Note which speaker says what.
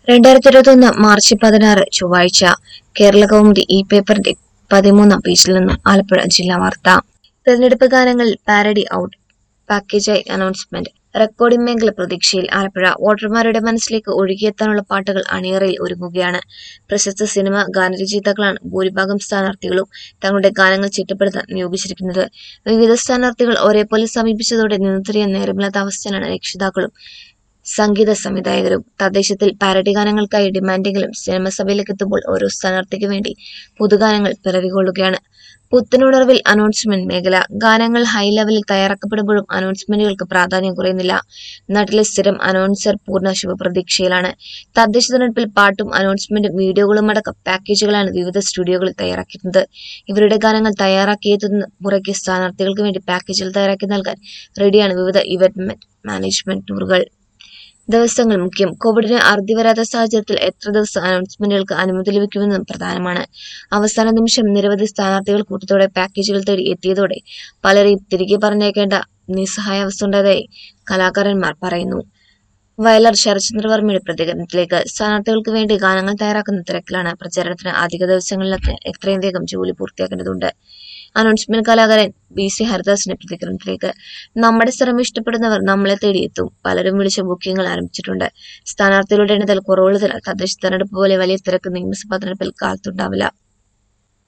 Speaker 1: രണ്ടായിരത്തി ഇരുപത്തൊന്ന് മാർച്ച് പതിനാറ് ചൊവ്വാഴ്ച കേരള കൗമുദി ഈ പേപ്പറിന്റെ പതിമൂന്നാം പേജിൽ നിന്നും ആലപ്പുഴ ജില്ലാ വാർത്ത തെരഞ്ഞെടുപ്പ് ഗാനങ്ങൾ പാരഡി ഔട്ട് പാക്കേജായി അനൗൺസ്മെന്റ് റെക്കോർഡിംഗ് മേഖല പ്രതീക്ഷയിൽ ആലപ്പുഴ വോട്ടർമാരുടെ മനസ്സിലേക്ക് ഒഴുകിയെത്താനുള്ള പാട്ടുകൾ അണിയറയിൽ ഒരുങ്ങുകയാണ് പ്രശസ്ത സിനിമ ഗാനരചയിതാക്കളാണ് ഭൂരിഭാഗം സ്ഥാനാർത്ഥികളും തങ്ങളുടെ ഗാനങ്ങൾ ചിട്ടപ്പെടുത്താൻ നിയോഗിച്ചിരിക്കുന്നത് വിവിധ സ്ഥാനാർത്ഥികൾ ഒരേപോലെ സമീപിച്ചതോടെ നിന്നുതിരിയാൻ നേരമില്ലാത്ത അവസ്ഥയിലാണ് രക്ഷിതാക്കളും സംഗീത സംവിധായകരും തദ്ദേശത്തിൽ പാരഡി ഗാനങ്ങൾക്കായി ഡിമാൻഡെങ്കിലും സിനിമ സഭയിലേക്ക് എത്തുമ്പോൾ ഓരോ സ്ഥാനാർത്ഥിക്ക് വേണ്ടി പുതുഗാനങ്ങൾ പിറവികൊള്ളുകയാണ് പുത്തനുണർവിൽ അനൗൺസ്മെന്റ് മേഖല ഗാനങ്ങൾ ഹൈ ലെവലിൽ തയ്യാറാക്കപ്പെടുമ്പോഴും അനൗൺസ്മെന്റുകൾക്ക് പ്രാധാന്യം കുറയുന്നില്ല നാട്ടിലെ സ്ഥിരം അനൗൺസർ പൂർണ്ണ ശുഭപ്രതീക്ഷയിലാണ് തദ്ദേശ തെരഞ്ഞെടുപ്പിൽ പാട്ടും അനൗൺസ്മെന്റും വീഡിയോകളും അടക്കം പാക്കേജുകളാണ് വിവിധ സ്റ്റുഡിയോകളിൽ തയ്യാറാക്കിയിരുന്നത് ഇവരുടെ ഗാനങ്ങൾ തയ്യാറാക്കിയെത്തുന്ന മുറയ്ക്ക് സ്ഥാനാർത്ഥികൾക്ക് വേണ്ടി പാക്കേജുകൾ തയ്യാറാക്കി നൽകാൻ റെഡിയാണ് വിവിധ ഇവന്റ് മാനേജ്മെന്റ് ടൂറുകൾ ദിവസങ്ങൾ മുഖ്യം കോവിഡിന് അറുതി വരാത്ത സാഹചര്യത്തിൽ എത്ര ദിവസം അനൗൺസ്മെന്റുകൾക്ക് അനുമതി ലഭിക്കുമെന്നതും പ്രധാനമാണ് അവസാന നിമിഷം നിരവധി സ്ഥാനാർത്ഥികൾ കൂട്ടത്തോടെ പാക്കേജുകൾ തേടി എത്തിയതോടെ പലരെയും തിരികെ പറഞ്ഞേക്കേണ്ട നിസ്സഹായാവസ്ഥ ഉണ്ടായതായി കലാകാരന്മാർ പറയുന്നു വയലാർ ശരത്ചന്ദ്രവർമ്മയുടെ പ്രതികരണത്തിലേക്ക് സ്ഥാനാർത്ഥികൾക്ക് വേണ്ടി ഗാനങ്ങൾ തയ്യാറാക്കുന്ന തിരക്കിലാണ് പ്രചാരണത്തിന് അധിക ദിവസങ്ങളിലൊക്കെ എത്രയും വേഗം ജോലി പൂർത്തിയാക്കേണ്ടതുണ്ട് അനൗൺസ്മെന്റ് കലാകാരൻ ബി സി ഹരിദാസിന്റെ പ്രതികരണത്തിലേക്ക് നമ്മുടെ സ്ഥലം ഇഷ്ടപ്പെടുന്നവർ നമ്മളെ തേടിയെത്തും പലരും വിളിച്ച ബുക്കിംഗുകൾ ആരംഭിച്ചിട്ടുണ്ട് സ്ഥാനാർത്ഥികളുടെ എണ്ണത്തിൽ കുറവുള്ളതിനാൽ തദ്ദേശ തെരഞ്ഞെടുപ്പ് പോലെ വലിയ തിരക്ക് നിയമസഭാ തെരഞ്ഞെടുപ്പിൽ കാലത്തുണ്ടാവില്ല